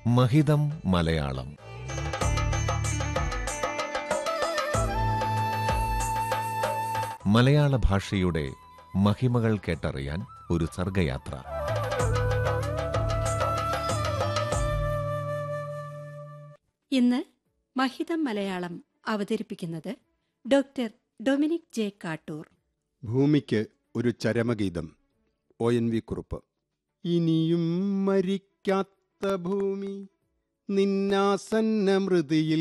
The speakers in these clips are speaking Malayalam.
മഹിതം മലയാളം മലയാള ഭാഷയുടെ മഹിമകൾ കേട്ടറിയാൻ ഒരു സർഗയാത്ര ഇന്ന് മഹിതം മലയാളം അവതരിപ്പിക്കുന്നത് ഡോക്ടർ ഡൊമിനിക് ജെ കാട്ടൂർ ഭൂമിക്ക് ഒരു ചരമഗീതം ഒ എൻ വി കുറുപ്പ് ഇനിയും മരിക്കാത്ത ഭൂമി നിന്നാസന്ന മൃതിയിൽ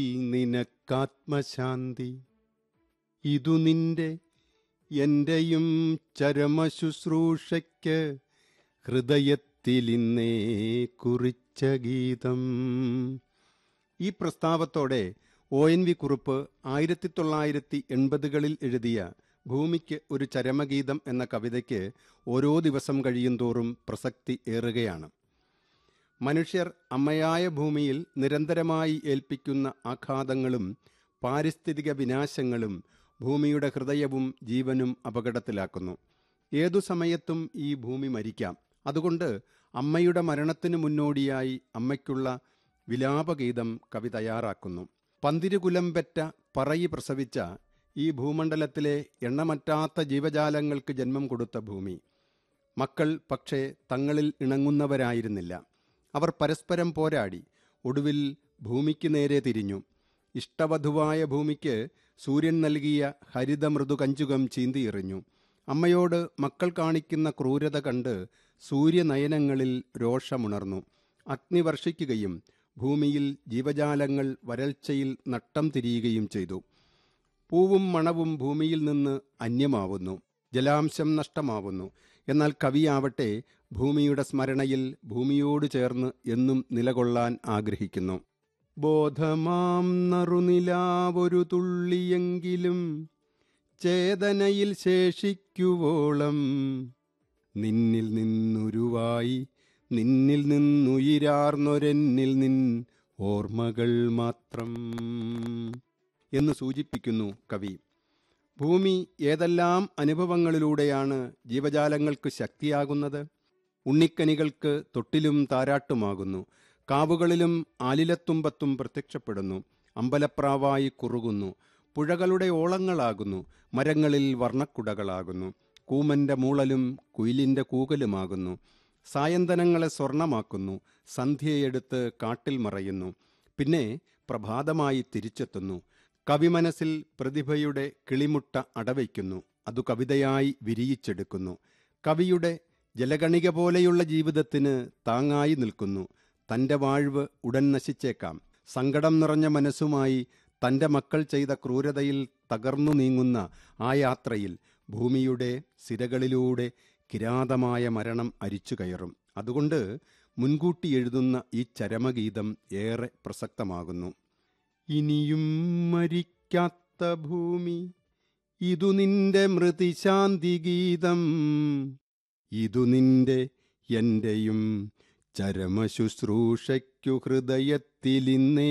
നിനക്കാത്മശാന്തി ഇതു നിന്റെ എന്റെയും ചരമശുശ്രൂഷയ്ക്ക് ഹൃദയത്തിലിന്നേ കുറിച്ച ഗീതം ഈ പ്രസ്താവത്തോടെ ഒ എൻ വി കുറുപ്പ് ആയിരത്തി തൊള്ളായിരത്തി എൺപതുകളിൽ എഴുതിയ ഭൂമിക്ക് ഒരു ചരമഗീതം എന്ന കവിതയ്ക്ക് ഓരോ ദിവസം കഴിയുന്തോറും പ്രസക്തി ഏറുകയാണ് മനുഷ്യർ അമ്മയായ ഭൂമിയിൽ നിരന്തരമായി ഏൽപ്പിക്കുന്ന ആഘാതങ്ങളും പാരിസ്ഥിതിക വിനാശങ്ങളും ഭൂമിയുടെ ഹൃദയവും ജീവനും അപകടത്തിലാക്കുന്നു ഏതു സമയത്തും ഈ ഭൂമി മരിക്കാം അതുകൊണ്ട് അമ്മയുടെ മരണത്തിനു മുന്നോടിയായി അമ്മയ്ക്കുള്ള വിലാപഗീതം കവി തയ്യാറാക്കുന്നു പന്തിരുകുലം പെറ്റ പറയി പ്രസവിച്ച ഈ ഭൂമണ്ഡലത്തിലെ എണ്ണമറ്റാത്ത ജീവജാലങ്ങൾക്ക് ജന്മം കൊടുത്ത ഭൂമി മക്കൾ പക്ഷേ തങ്ങളിൽ ഇണങ്ങുന്നവരായിരുന്നില്ല അവർ പരസ്പരം പോരാടി ഒടുവിൽ ഭൂമിക്ക് നേരെ തിരിഞ്ഞു ഇഷ്ടവധുവായ ഭൂമിക്ക് സൂര്യൻ നൽകിയ ഹരിതമൃദു കഞ്ചുകം ചീന്തിയെറിഞ്ഞു അമ്മയോട് മക്കൾ കാണിക്കുന്ന ക്രൂരത കണ്ട് സൂര്യനയനങ്ങളിൽ രോഷമുണർന്നു അഗ്നി വർഷിക്കുകയും ഭൂമിയിൽ ജീവജാലങ്ങൾ വരൾച്ചയിൽ നട്ടം തിരിയുകയും ചെയ്തു പൂവും മണവും ഭൂമിയിൽ നിന്ന് അന്യമാവുന്നു ജലാംശം നഷ്ടമാവുന്നു എന്നാൽ കവിയാവട്ടെ ഭൂമിയുടെ സ്മരണയിൽ ഭൂമിയോട് ചേർന്ന് എന്നും നിലകൊള്ളാൻ ആഗ്രഹിക്കുന്നു ബോധമാം നറുനിലാവൊരു തുള്ളിയെങ്കിലും ചേതനയിൽ ശേഷിക്കുവോളം നിന്നിൽ നിന്നുരുവായി നിന്നിൽ നിന്നുയിരാർന്നൊരെന്നിൽ നിൻ ഓർമ്മകൾ മാത്രം എന്ന് സൂചിപ്പിക്കുന്നു കവി ഭൂമി ഏതെല്ലാം അനുഭവങ്ങളിലൂടെയാണ് ജീവജാലങ്ങൾക്ക് ശക്തിയാകുന്നത് ഉണ്ണിക്കനികൾക്ക് തൊട്ടിലും താരാട്ടുമാകുന്നു കാവുകളിലും ആലിലത്തുമ്പത്തും പ്രത്യക്ഷപ്പെടുന്നു അമ്പലപ്രാവായി കുറുകുന്നു പുഴകളുടെ ഓളങ്ങളാകുന്നു മരങ്ങളിൽ വർണ്ണക്കുടകളാകുന്നു കൂമന്റെ മൂളലും കുയിലിന്റെ കൂകലുമാകുന്നു സായന്തനങ്ങളെ സ്വർണമാക്കുന്നു സന്ധ്യയെടുത്ത് കാട്ടിൽ മറയുന്നു പിന്നെ പ്രഭാതമായി തിരിച്ചെത്തുന്നു കവിമനസ്സിൽ പ്രതിഭയുടെ കിളിമുട്ട അടവയ്ക്കുന്നു അതു കവിതയായി വിരിയിച്ചെടുക്കുന്നു കവിയുടെ ജലഗണിക പോലെയുള്ള ജീവിതത്തിന് താങ്ങായി നിൽക്കുന്നു തൻ്റെ വാഴ്വ് ഉടൻ നശിച്ചേക്കാം സങ്കടം നിറഞ്ഞ മനസ്സുമായി തൻ്റെ മക്കൾ ചെയ്ത ക്രൂരതയിൽ തകർന്നു നീങ്ങുന്ന ആ യാത്രയിൽ ഭൂമിയുടെ സിരകളിലൂടെ കിരാതമായ മരണം അരിച്ചു കയറും അതുകൊണ്ട് മുൻകൂട്ടി എഴുതുന്ന ഈ ചരമഗീതം ഏറെ പ്രസക്തമാകുന്നു ഇനിയും മരിക്കാത്ത ഭൂമി ഇതു നിന്റെ മൃതിശാന്തി ഗീതം ഇതു നിന്റെ എന്റെയും ചരമശുശ്രൂഷയ്ക്കു ഹൃദയത്തിലിന്നേ